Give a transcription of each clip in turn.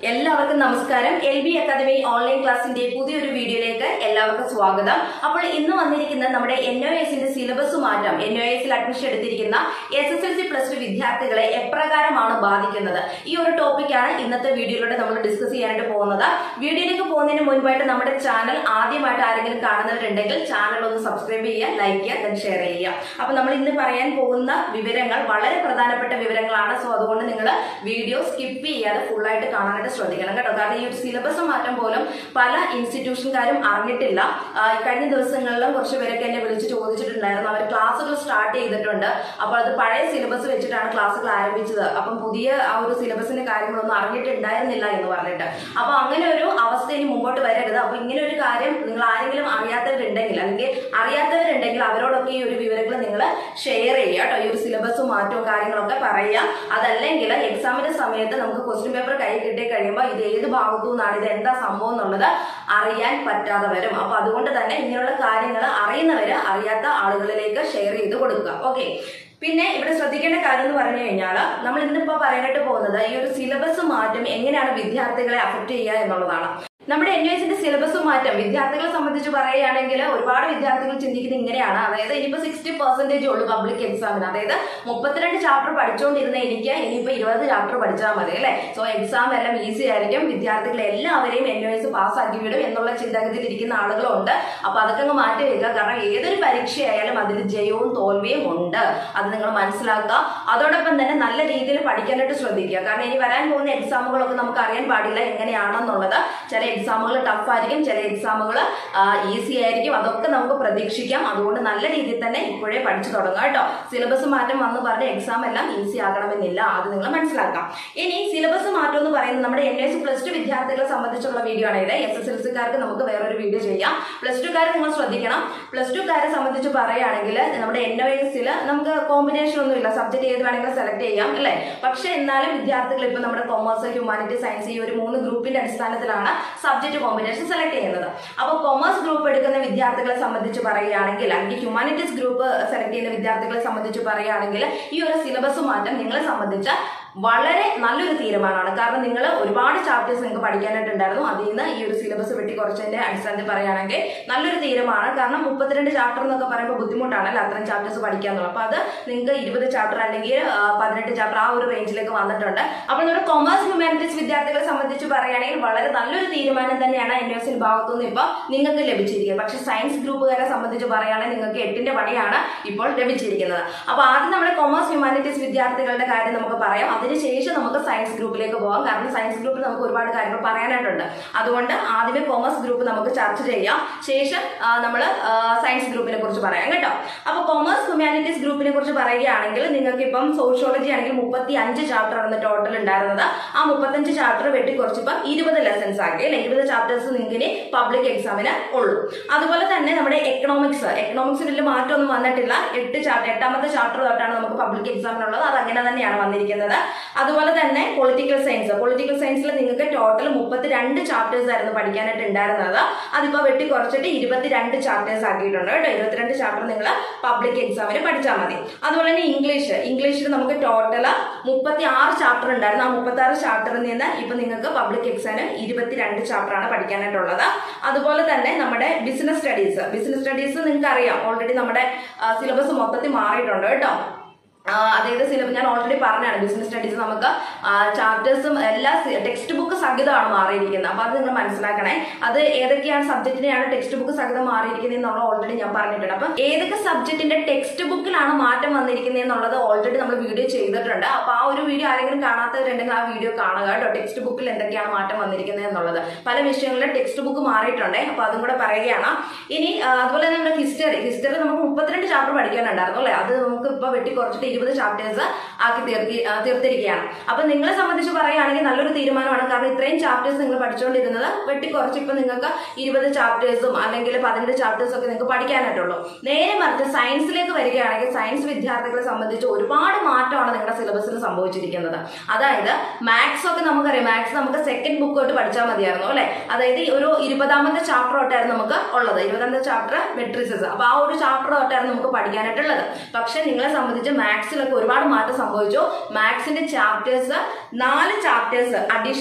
എല്ലാവർക്കും നമസ്കാരം L B academy online ക്ലാസിന്റെ പുതിയൊരു വീഡിയോയിലേക്ക് എല്ലാവർക്കും സ്വാഗതം അപ്പോൾ ഇന്ന് വന്നിരിക്കുന്ന നമ്മുടെ എൻ ഒ എസിന്റെ സിലബസ് മാറ്റം എൻ ഒ എസിൽ അഡ്മിഷൻ എടുത്തിരിക്കുന്ന S S L C plus two വിദ്യാർത്ഥികളെ എപ്രകാരമാണ് ബാധിക്കുന്നത് ഈ ഒരു ടോപ്പിക്കാണ് ഇന്നത്തെ വീഡിയോയിലൂടെ നമ്മൾ ഡിസ്കസ് ചെയ്യാനായിട്ട് പോകുന്നത് വീഡിയോയിലേക്ക് പോകുന്നതിന് മുൻപായിട്ട് നമ്മുടെ ചാനൽ ആദ്യമായിട്ട് ആരെങ്കിലും കാണുന്നവരുണ്ടെങ്കിൽ ചാനൽ ഒന്ന് സബ്സ്ക്രൈബ് ചെയ്യുക ലൈക്ക് ചെയ്യുക then ഷെയർ ചെയ്യുക അപ്പൊ നമ്മൾ ഇന്ന് പറയാൻ പോകുന്ന വിവരങ്ങൾ വളരെ പ്രധാനപ്പെട്ട വിവരങ്ങളാണ് സോ അതുകൊണ്ട് നിങ്ങൾ വീഡിയോ സ്കിപ്പ് ചെയ്യാതെ full ആയിട്ട് കാണാനായിട്ട് ശ്രദ്ധിക്കണം കേട്ടോ കാരണം ഈ ഒരു സിലബസ് മാറ്റം പോലും പല ഇൻസ്റ്റിറ്റ്യൂഷൻകാരും അറിഞ്ഞിട്ടില്ല ആ, കഴിഞ്ഞ ദിവസങ്ങളിലും കുറച്ച് പേരൊക്കെ എന്നെ വിളിച്ച് ചോദിച്ചിട്ടുണ്ടായിരുന്നു അവർ ക്ലാസ്സുകൾ സ്റ്റാർട്ട് ചെയ്തിട്ടുണ്ട് അപ്പോൾ അത് പഴയ സിലബസ് വെച്ചിട്ടാണ് ക്ലാസ്സുകൾ ആരംഭിച്ചത് അപ്പം പുതിയ ആ ഒരു സിലബസിന്റെ കാര്യങ്ങളൊന്നും അറിഞ്ഞിട്ടുണ്ടായിരുന്നില്ല എന്ന് പറഞ്ഞിട്ട് അപ്പൊ അങ്ങനെ ഒരു അവസ്ഥ ഇനി മുമ്പോട്ട് വരരുത് അപ്പൊ ഇങ്ങനെ ഒരു കാര്യം നിങ്ങൾ ആരെങ്കിലും അറിയാത്തവരുണ്ടെങ്കിൽ അല്ലെങ്കിൽ അറിയാത്തവരുണ്ടെങ്കിൽ അവരോടൊക്കെ ഈ ഒരു വിവരങ്ങൾ നിങ്ങൾ ഷെയർ ചെയ്യുക കേട്ടോ ഈ ഒരു സിലബസ് മാറ്റവും കാര്യങ്ങളൊക്കെ പറയുക അതല്ലെങ്കിൽ എക്സാമിന്റെ സമയത്ത് നമുക്ക് ക്വസ്റ്റ്യൻ പേപ്പർ കൈ കിട്ടി കഴിയുമ്പോൾ ഇത് ഏത് ഭാഗത്തു നിന്നാണ് ഇത് എന്താ സംഭവം എന്നുള്ളത് അറിയാൻ പറ്റാതെ വരും അപ്പൊ അതുകൊണ്ട് തന്നെ ഇങ്ങനെയുള്ള കാര്യങ്ങൾ അറിയുന്നവര് അറിയാത്ത ആളുകളിലേക്ക് ഷെയർ ചെയ്ത് കൊടുക്കുക ഓക്കെ പിന്നെ ഇവിടെ ശ്രദ്ധിക്കേണ്ട കാര്യം എന്ന് പറഞ്ഞു കഴിഞ്ഞാൽ നമ്മൾ ഇന്നിപ്പോ പറയാനായിട്ട് പോകുന്നത് ഈ ഒരു സിലബസ് മാറ്റം എങ്ങനെയാണ് വിദ്യാർത്ഥികളെ അഫക്ട് ചെയ്യുക എന്നുള്ളതാണ് നമ്മുടെ എൻ എസിന്റെ സിലബസ് മാറ്റം വിദ്യാർത്ഥികളെ സംബന്ധിച്ച് പറയുകയാണെങ്കിൽ ഒരുപാട് വിദ്യാർത്ഥികൾ ചിന്തിക്കുന്നത് ഇങ്ങനെയാണ് അതായത് ഇനിയിപ്പോ സിക്സ്റ്റി പെർസെന്റേജ് ഉള്ളൂ പബ്ലിക് എക്സാമിന് അതായത് മുപ്പത്തിരണ്ട് ചാപ്റ്റർ പഠിച്ചുകൊണ്ടിരുന്ന എനിക്ക് ഇനിയിപ്പോ ഇരുപത് ചാപ്റ്റർ പഠിച്ചാൽ മതി അല്ലെ സോ എക്സാം എല്ലാം ഈസി ആയിരിക്കും വിദ്യാർത്ഥികൾ എല്ലാവരെയും എൻ എസ് പാസ്സാക്കി വിടും എന്നുള്ള ചിന്താഗതിയിൽ ഇരിക്കുന്ന ആളുകളുണ്ട് അപ്പൊ അതൊക്കെ അങ്ങ് മാറ്റി വെക്കുക കാരണം ഏതൊരു പരീക്ഷയായാലും അതിൽ ജയവും തോൽവിയും ഉണ്ട് അത് നിങ്ങൾ മനസ്സിലാക്കുക അതോടൊപ്പം തന്നെ നല്ല രീതിയിൽ പഠിക്കാനായിട്ട് ശ്രദ്ധിക്കുക കാരണം ഇനി വരാൻ പോകുന്ന എക്സാമുകളൊക്കെ നമുക്ക് അറിയാൻ പാടില്ല എങ്ങനെയാണെന്നുള്ളത് ചില എക്സാമുകൾ ടഫ് ആയിരിക്കും ചില എക്സാമുകൾ ഈസി ആയിരിക്കും അതൊക്കെ നമുക്ക് പ്രതീക്ഷിക്കാം അതുകൊണ്ട് നല്ല രീതിയിൽ തന്നെ ഇപ്പോഴേ പഠിച്ചു തുടങ്ങാം കേട്ടോ സിലബസ് മാറ്റം വന്ന് പറഞ്ഞ് എക്സാം എല്ലാം ഈസി ആകണമെന്നില്ല അത് നിങ്ങൾ മനസ്സിലാക്കാം ഇനി സിലബസ് മാറ്റം എന്ന് പറയുന്നത് നമ്മുടെ എൻ എസ് പ്ലസ് ടു വിദ്യാർത്ഥികളെ സംബന്ധിച്ചുള്ള വീഡിയോ ആണ് ഇത് എസ് എസ് എൽ സിക്കാർക്ക് നമുക്ക് വേറൊരു വീഡിയോ ചെയ്യാം പ്ലസ് ടുക്കാരെ നിങ്ങൾ ശ്രദ്ധിക്കണം പ്ലസ് ടുക്കാരെ സംബന്ധിച്ച് പറയുകയാണെങ്കിൽ നമ്മുടെ എൻ ഒ എസിൽ നമുക്ക് കോമ്പിനേഷൻ ഒന്നുമില്ല സബ്ജക്ട് ഏത് വേണമെങ്കിലും സെലക്ട് ചെയ്യാം അല്ലേ പക്ഷെ എന്നാലും വിദ്യാർത്ഥികൾ ഇപ്പൊ നമ്മുടെ കൊമേഴ്സ് ഹ്യൂമാനിറ്റി സയൻസ് ഈ ഒരു മൂന്ന് ഗ്രൂപ്പിന്റെ അടിസ്ഥാനത്തിലാണ് സബ്ജക്ട് കോമ്പിനേഷൻ സെലക്ട് ചെയ്യുന്നത് അപ്പോൾ കൊമേഴ്സ് ഗ്രൂപ്പ് എടുക്കുന്ന വിദ്യാർത്ഥികളെ സംബന്ധിച്ച് പറയുകയാണെങ്കിൽ അല്ലെങ്കിൽ ഹ്യൂമാനിറ്റീസ് ഗ്രൂപ്പ് സെലക്ട് ചെയ്യുന്ന വിദ്യാർത്ഥികളെ സംബന്ധിച്ച് പറയുകയാണെങ്കിൽ ഈ ഒരു സിലബസ് മാറ്റം നിങ്ങളെ സംബന്ധിച്ച് വളരെ നല്ലൊരു തീരുമാനമാണ് കാരണം നിങ്ങൾ ഒരുപാട് ചാപ്റ്റേഴ്സ് നിങ്ങൾക്ക് പഠിക്കാനായിട്ടുണ്ടായിരുന്നു അതിൽ നിന്ന് ഈ ഒരു സിലബസ് വെട്ടി കുറച്ചതിന്റെ അടിസ്ഥാനത്തിൽ പറയുകയാണെങ്കിൽ നല്ലൊരു തീരുമാനമാണ് കാരണം മുപ്പത്തിരണ്ട് ചാപ്റ്റർ എന്നൊക്കെ പറയുമ്പോൾ ബുദ്ധിമുട്ടാണല്ലോ അത്രയും ചാപ്റ്റേഴ്സ് പഠിക്കാന്നുള്ളത് അപ്പൊ അത് നിങ്ങൾക്ക് ഇരുപത് ചാപ്റ്റർ അല്ലെങ്കിൽ ആ, പതിനെട്ട് ചാപ്റ്റർ ആ ഒരു റേഞ്ചിലേക്ക് വന്നിട്ടുണ്ട് അപ്പോൾ നമ്മുടെ കൊമേഴ്സ് ഹ്യൂമാനിറ്റീസ് വിദ്യാർത്ഥികളെ സംബന്ധിച്ച് പറയുകയാണെങ്കിൽ വളരെ നല്ലൊരു തീരുമാനം തന്നെയാണ് എൻ എസ് ഭാഗത്തുനിന്ന് ഇപ്പോൾ നിങ്ങൾക്ക് ലഭിച്ചിരിക്കുന്നത് പക്ഷെ സയൻസ് ഗ്രൂപ്പുകാരെ സംബന്ധിച്ച് പറയുകയാണെങ്കിൽ നിങ്ങൾക്ക് എട്ടിന്റെ പണിയാണ് ഇപ്പോൾ ലഭിച്ചിരിക്കുന്നത് അപ്പോൾ ആദ്യം നമ്മുടെ കൊമേഴ്സ് ഹ്യൂമാനിറ്റീസ് വിദ്യാർത്ഥികളുടെ കാര്യം നമുക്ക് പറയാം അതിനുശേഷം നമുക്ക് സയൻസ് ഗ്രൂപ്പിലേക്ക് പോകാം കാരണം സയൻസ് ഗ്രൂപ്പിൽ നമുക്ക് ഒരുപാട് കാര്യങ്ങൾ പറയാനായിട്ടുണ്ട് അതുകൊണ്ട് ആദ്യമേ കൊമേഴ്സ് ഗ്രൂപ്പ് നമുക്ക് ചർച്ച ചെയ്യാം ശേഷം നമ്മൾ സയൻസ് ഗ്രൂപ്പിനെ കുറിച്ച് പറയാം കേട്ടോ അപ്പോൾ കൊമേഴ്സ് ഹ്യൂമാനിറ്റീസ് ഗ്രൂപ്പിനെ കുറിച്ച് പറയുകയാണെങ്കിൽ നിങ്ങൾക്ക് ഇപ്പം സോഷ്യോളജി ആണെങ്കിൽ മുപ്പത്തി അഞ്ച് ചാപ്റ്റർ ആണ് ടോട്ടൽ ഉണ്ടായിരുന്നത് ആ മുപ്പത്തഞ്ച് ചാപ്റ്റർ വെട്ടി കുറച്ചിപ്പം ഇരുപത് ലെസൺസ് ആക്കി അല്ലെ ഇരുപത് ചാപ്റ്റേഴ്സ് നിങ്ങൾക്ക് ഇനി പബ്ലിക് എക്സാമിന് ഉള്ളൂ അതുപോലെ തന്നെ നമ്മുടെ എക്കണോമിക്സ് എക്കണോമിക്സിൽ വലിയ മാറ്റമൊന്നും വന്നിട്ടില്ല എട്ട് ചാപ്റ്റർ എട്ടാമത്തെ ചാപ്റ്റർ തൊട്ടാണ് നമുക്ക് പബ്ലിക് എക്സാമിനുള്ളത് അത് അങ്ങനെ തന്നെയാണ് വന്നിരിക്കുന്നത് അതുപോലെ തന്നെ പൊളിറ്റിക്കൽ സയൻസ് പൊളിറ്റിക്കൽ സയൻസിൽ നിങ്ങൾക്ക് ടോട്ടൽ മുപ്പത്തിരണ്ട് ചാപ്റ്റേഴ്സ് ആയിരുന്നു പഠിക്കാനായിട്ട് ഉണ്ടായിരുന്നത് അതിപ്പോ വെട്ടി കുറച്ചിട്ട് ഇരുപത്തിരണ്ട് ചാപ്റ്റേഴ്സ് ആക്കിയിട്ടുണ്ട് കേട്ടോ ഇരുപത്തിരണ്ട് ചാപ്റ്റർ നിങ്ങൾ പബ്ലിക് എക്സാമിന് പഠിച്ചാൽ മതി അതുപോലെ തന്നെ ഇംഗ്ലീഷ് ഇംഗ്ലീഷിൽ നമുക്ക് ടോട്ടൽ മുപ്പത്തി ആറ് ചാപ്റ്റർ ഉണ്ടായിരുന്നു ആ മുപ്പത്തി ആറ് ചാപ്റ്ററിൽ നിന്ന് ഇപ്പൊ നിങ്ങൾക്ക് പബ്ലിക് എക്സാമിന് ഇരുപത്തിരണ്ട് ചാപ്റ്റർ ആണ് പഠിക്കാനായിട്ടുള്ളത് അതുപോലെ തന്നെ നമ്മുടെ ബിസിനസ് സ്റ്റഡീസ് ബിസിനസ് സ്റ്റഡീസ് നിങ്ങൾക്ക് അറിയാം ഓൾറെഡി നമ്മുടെ സിലബസ് മൊത്തത്തിൽ മാറിയിട്ടുണ്ട് കേട്ടോ ആ, അതായത് സിലബസ് ഞാൻ ഓൾറെഡി പറഞ്ഞാണ് ബിസിനസ് സ്റ്റഡീസ് നമുക്ക് ചാപ്റ്റേഴ്സും എല്ലാ ടെക്സ്റ്റ് ബുക്ക് സഹിതമാണ് മാറിയിരിക്കുന്നത് അപ്പൊ അത് നിങ്ങൾ മനസ്സിലാക്കണേ അത് ഏതൊക്കെയാണ് സബ്ജക്റ്റിനെയാണ് ടെക്സ്റ്റ് ബുക്ക് സഹിതം മാറിയിരിക്കുന്നത് എന്നുള്ള ഓൾറെഡി ഞാൻ പറഞ്ഞിട്ടുണ്ട് അപ്പൊ ഏതൊക്കെ സബ്ജക്റ്റിന്റെ ടെക്സ്റ്റ് ബുക്കിലാണ് മാറ്റം വന്നിരിക്കുന്നത് എന്നുള്ളത് ഓൾറെഡി നമ്മൾ വീഡിയോ ചെയ്തിട്ടുണ്ട് അപ്പൊ ആ ഒരു വീഡിയോ ആരെങ്കിലും കാണാത്തവരുണ്ടെങ്കിൽ ആ വീഡിയോ കാണുക കേട്ടോ ടെക്സ്റ്റ് ബുക്കിൽ എന്തൊക്കെയാണ് മാറ്റം വന്നിരിക്കുന്നത് എന്നുള്ളത് പല വിഷയങ്ങളിലും ടെക്സ്റ്റ് ബുക്ക് മാറിയിട്ടുണ്ട് അപ്പൊ അതും കൂടെ പറയുകയാണ് ഇനി ആ, അതുപോലെ തന്നെ നമ്മുടെ ഹിസ്റ്ററി ഹിസ്റ്ററി നമുക്ക് മുപ്പത്തിരണ്ട് ചാപ്റ്റർ പഠിക്കാനുണ്ടായിരുന്നു അല്ലേ അത് നമുക്ക് ഇപ്പൊ വെട്ടി കുറച്ചിട്ട് ഇരുപത് ചാപ്റ്റേഴ്സ് ആക്കി തീർത്തി ആ, തീർത്തിരിക്കുകയാണ് അപ്പൊ നിങ്ങളെ സംബന്ധിച്ച് പറയുകയാണെങ്കിൽ നല്ലൊരു തീരുമാനമാണ് കാരണം ഇത്രയും ചാപ്റ്റേഴ്സ് നിങ്ങൾ പഠിച്ചുകൊണ്ടിരുന്നത് വെട്ടി കുറച്ച് ഇപ്പൊ നിങ്ങൾക്ക് ഇരുപത് ചാപ്റ്റേഴ്സും അല്ലെങ്കിൽ പതിനെട്ട് ചാപ്റ്റേഴ്സും ഒക്കെ നിങ്ങൾക്ക് പഠിക്കാനായിട്ടുള്ളൂ നേരെ മറിച്ച് സയൻസിലേക്ക് വരികയാണെങ്കിൽ സയൻസ് വിദ്യാർത്ഥികളെ സംബന്ധിച്ച് ഒരുപാട് മാറ്റമാണ് നിങ്ങളുടെ സിലബസിൽ സംഭവിച്ചിരിക്കുന്നത് അതായത് മാത്സ് ഒക്കെ നമുക്കറിയാം മാത്സ് നമുക്ക് സെക്കൻഡ് ബുക്ക് തൊട്ട് പഠിച്ചാൽ മതിയായിരുന്നു അല്ലെ അതായത് ഈ ഒരു ഇരുപതാമത്തെ ചാപ്റ്റർ തൊട്ടായിരുന്നു നമുക്ക് ഉള്ളത് ഇരുപതാമത്തെ ചാപ്റ്റർ മെട്രിസസ് അപ്പൊ ആ ഒരു ചാപ്റ്റർ തൊട്ടായിരുന്നു നമുക്ക് പഠിക്കാനായിട്ടുള്ളത് പക്ഷെ നിങ്ങളെ സംബന്ധിച്ച് മാത്സിലൊക്കെ ഒരുപാട് മാറ്റം സംഭവിച്ചു മാത്സിന്റെ ചാപ്റ്റേഴ്സ് നാല് ചാപ്റ്റേഴ്സ് അഡീഷണൽ ആയിട്ട് കൂടി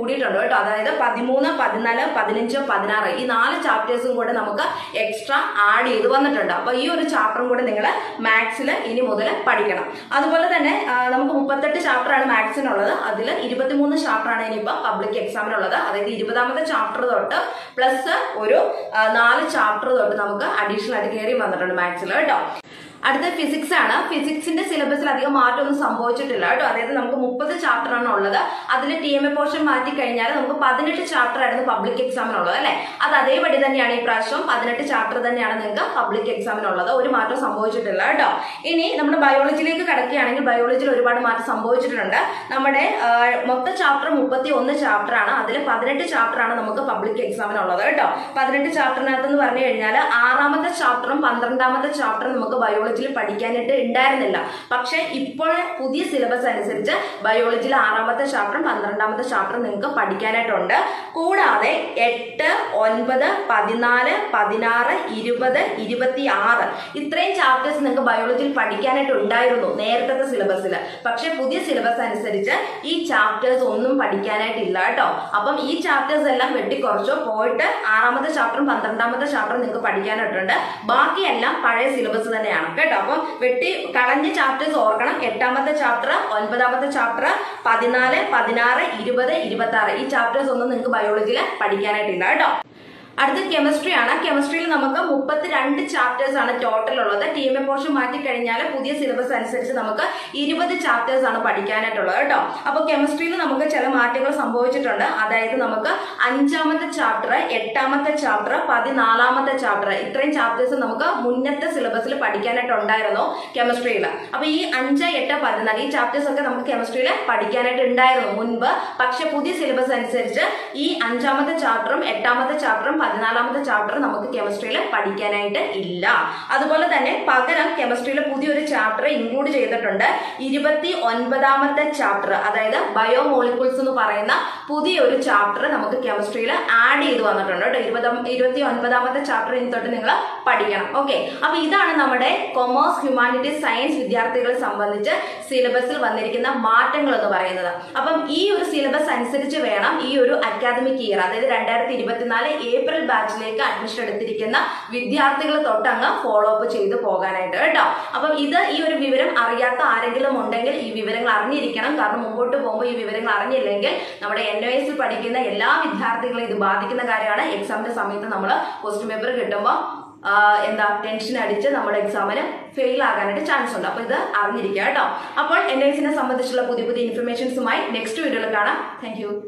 കൂടിയിട്ടുണ്ട് കേട്ടോ അതായത് പതിമൂന്ന് പതിനാല് പതിനഞ്ച് പതിനാറ് ഈ നാല് ചാപ്റ്റേഴ്സും കൂടെ നമുക്ക് എക്സ്ട്രാ ആഡ് ചെയ്ത് വന്നിട്ടുണ്ട് അപ്പൊ ഈ ഒരു ചാപ്റ്ററും കൂടെ നിങ്ങൾ മാത്സിൽ ഇനി മുതൽ പഠിക്കണം അതുപോലെ തന്നെ ആ, നമുക്ക് മുപ്പത്തെട്ട് ചാപ്റ്റർ ആണ് മാത്സിനുള്ളത് അതിൽ ഇരുപത്തിമൂന്ന് ചാപ്റ്റർ ആണ് ഇനിയിപ്പോൾ പബ്ലിക് എക്സാമിനുള്ളത് അതായത് ഇരുപതാമത്തെ ചാപ്റ്റർ തൊട്ട് പ്ലസ് ഒരു ആ, നാല് ചാപ്റ്റർ തൊട്ട് നമുക്ക് അഡീഷണൽ ആയിട്ട് കയറി വന്നിട്ടുണ്ട് മാത്സിൽ കേട്ടോ അടുത്ത ഫിസിക്സ് ആണ് ഫിസിക്സിന്റെ സിലബസിൽ അധികം മാറ്റമൊന്നും സംഭവിച്ചിട്ടില്ല കേട്ടോ അതായത് നമുക്ക് മുപ്പത് ചാപ്റ്റർ ആണ് ഉള്ളത് അതിൽ ടി എം എ പോർഷൻ മാറ്റി കഴിഞ്ഞാൽ നമുക്ക് പതിനെട്ട് ചാപ്റ്റർ ആയിരുന്നു പബ്ലിക് എക്സാമിനുള്ളത് അല്ലെ അത് അതേപടി തന്നെയാണ് ഈ പ്രാവശ്യം പതിനെട്ട് ചാപ്റ്റർ തന്നെയാണ് നിങ്ങൾക്ക് പബ്ലിക് എക്സാമിനുള്ളത് ഒരു മാറ്റം സംഭവിച്ചിട്ടില്ല കേട്ടോ ഇനി നമ്മുടെ ബയോളജിയിലേക്ക് കടക്കുകയാണെങ്കിൽ ബയോളജിയിൽ ഒരുപാട് മാറ്റം സംഭവിച്ചിട്ടുണ്ട് നമ്മുടെ ആ, മൊത്തം ചാപ്റ്റർ മുപ്പത്തി ഒന്ന് ചാപ്റ്റർ ആണ് അതിൽ പതിനെട്ട് ചാപ്റ്റർ ആണ് നമുക്ക് പബ്ലിക് എക്സാമിനുള്ളത് കേട്ടോ പതിനെട്ട് ചാപ്റ്ററിനകത്ത് എന്ന് പറഞ്ഞു കഴിഞ്ഞാൽ ആറാമത്തെ ചാപ്റ്ററും പന്ത്രണ്ടാമത്തെ ചാപ്റ്ററും നമുക്ക് ബയോളജിയിൽ പഠിക്കാനായിട്ട് ഉണ്ടായിരുന്നില്ല പക്ഷേ ഇപ്പോൾ പുതിയ സിലബസ് അനുസരിച്ച് ബയോളജിയിൽ ആറാമത്തെ ചാപ്റ്ററും പന്ത്രണ്ടാമത്തെ ചാപ്റ്ററും നിങ്ങൾക്ക് പഠിക്കാനായിട്ടുണ്ട് കൂടാതെ എട്ട് ഒൻപത് പതിനാല് പതിനാറ് ഇരുപത് ഇരുപത്തി ആറ് ഇത്രയും ചാപ്റ്റേഴ്സ് നിങ്ങൾക്ക് ബയോളജിയിൽ പഠിക്കാനായിട്ട് ഉണ്ടായിരുന്നു നേരത്തെ സിലബസിൽ പക്ഷേ പുതിയ സിലബസ് അനുസരിച്ച് ഈ ചാപ്റ്റേഴ്സ് ഒന്നും പഠിക്കാനായിട്ടില്ല കേട്ടോ അപ്പം ഈ ചാപ്റ്റേഴ്സ് എല്ലാം വെട്ടിക്കുറച്ചു പോയിട്ട് ആറാമത്തെ ചാപ്റ്ററും പന്ത്രണ്ടാമത്തെ ചാപ്റ്ററും നിങ്ങൾക്ക് പഠിക്കാനായിട്ടുണ്ട് ബാക്കിയെല്ലാം പഴയ സിലബസ് തന്നെയാണ് കേട്ടോ അപ്പം വെട്ടി കളഞ്ഞ ചാപ്റ്റേഴ്സ് ഓർക്കണം എട്ടാമത്തെ ചാപ്റ്റർ ഒൻപതാമത്തെ ചാപ്റ്റർ പതിനാല് പതിനാറ് ഇരുപത് ഇരുപത്തി ആറ് ഈ ചാപ്റ്റേഴ്സ് ഒന്നും നിങ്ങൾക്ക് ബയോളജിയിൽ പഠിക്കാനായിട്ടില്ല കേട്ടോ അടുത്ത കെമിസ്ട്രി ആണ് കെമിസ്ട്രിയിൽ നമുക്ക് മുപ്പത്തിരണ്ട് ചാപ്റ്റേഴ്സ് ആണ് ടോട്ടൽ ഉള്ളത് ടി എം എ പോർഷൻ മാറ്റി കഴിഞ്ഞാൽ പുതിയ സിലബസ് അനുസരിച്ച് നമുക്ക് ഇരുപത് ചാപ്റ്റേഴ്സ് ആണ് പഠിക്കാനായിട്ടുള്ളത് കേട്ടോ അപ്പോൾ കെമിസ്ട്രിയിൽ നമുക്ക് ചില മാറ്റങ്ങൾ സംഭവിച്ചിട്ടുണ്ട് അതായത് നമുക്ക് അഞ്ചാമത്തെ ചാപ്റ്റർ എട്ടാമത്തെ ചാപ്റ്റർ പതിനാലാമത്തെ ചാപ്റ്റർ ഇത്രയും ചാപ്റ്റേഴ്സ് നമുക്ക് മുന്നത്തെ സിലബസിൽ പഠിക്കാനായിട്ടുണ്ടായിരുന്നു കെമിസ്ട്രിയിൽ അപ്പോൾ ഈ അഞ്ച് എട്ട് പതിനാല് ഈ ചാപ്റ്റേഴ്സ് ഒക്കെ നമുക്ക് കെമിസ്ട്രിയിൽ പഠിക്കാനായിട്ട് ഉണ്ടായിരുന്നു മുൻപ് പക്ഷെ പുതിയ സിലബസ് അനുസരിച്ച് ഈ അഞ്ചാമത്തെ ചാപ്റ്ററും എട്ടാമത്തെ ചാപ്റ്ററും പതിനാലാമത്തെ ചാപ്റ്ററും നമുക്ക് കെമിസ്ട്രിയിൽ പഠിക്കാനായിട്ട് ഇല്ല അതുപോലെ തന്നെ പകരം കെമിസ്ട്രിയിൽ പുതിയൊരു ചാപ്റ്റർ ഇൻക്ലൂഡ് ചെയ്തിട്ടുണ്ട് ഇരുപത്തി ഒൻപതാമത്തെ ചാപ്റ്റർ അതായത് ബയോമോളിക്യൂൾസ് എന്ന് പറയുന്ന പുതിയൊരു ചാപ്റ്റർ നമുക്ക് കെമിസ്ട്രിയിൽ ആഡ് ചെയ്ത് വന്നിട്ടുണ്ട് കേട്ടോ ഇരുപത് ഇരുപത്തി ഒൻപതാമത്തെ ചാപ്റ്റർ ഇനി തൊട്ട് നിങ്ങൾ പഠിക്കണം ഓക്കെ അപ്പൊ ഇതാണ് നമ്മുടെ കൊമേഴ്സ് ഹ്യൂമാനിറ്റീസ് സയൻസ് വിദ്യാർത്ഥികളെ സംബന്ധിച്ച് സിലബസിൽ വന്നിരിക്കുന്ന മാറ്റങ്ങൾ എന്ന് പറയുന്നത് അപ്പം ഈ ഒരു സിലബസ് അനുസരിച്ച് വേണം ഈ ഒരു അക്കാദമിക് ഇയർ അതായത് രണ്ടായിരത്തി ഇരുപത്തിനാല് ഏപ്രിൽ ബാച്ചിലേക്ക് അഡ്മിഷൻ എടുത്തിരിക്കുന്ന വിദ്യാർത്ഥികൾ തൊട്ടങ്ങ് ഫോളോ അപ്പ് ചെയ്ത് പോകാനായിട്ട് കേട്ടോ അപ്പം ഇത് ഈ ഒരു വിവരം അറിയാത്ത ആരെങ്കിലും ഉണ്ടെങ്കിൽ ഈ വിവരങ്ങൾ അറിഞ്ഞിരിക്കണം കാരണം മുമ്പോട്ട് പോകുമ്പോൾ ഈ വിവരങ്ങൾ അറിഞ്ഞില്ലെങ്കിൽ നമ്മുടെ എൻ ഒ എസിൽ പഠിക്കുന്ന എല്ലാ വിദ്യാർത്ഥികളെയും ഇത് ബാധിക്കുന്ന കാര്യമാണ് എക്സാമിന്റെ സമയത്ത് നമ്മൾ ക്വസ്റ്റ്യൻ പേപ്പർ കിട്ടുമ്പോൾ ആ, എന്താ ടെൻഷൻ അടിച്ച് നമ്മുടെ എക്സാമിന് ഫെയിൽ ആകാനായിട്ട് ചാൻസ് ഉണ്ട് അപ്പോൾ ഇത് അറിഞ്ഞിരിക്കുക കേട്ടോ അപ്പോൾ എൻ ഐ സിനെ സംബന്ധിച്ചുള്ള പുതിയ പുതിയ ഇൻഫർമേഷൻസുമായി നെക്സ്റ്റ് വീഡിയോയിൽ കാണാം താങ്ക്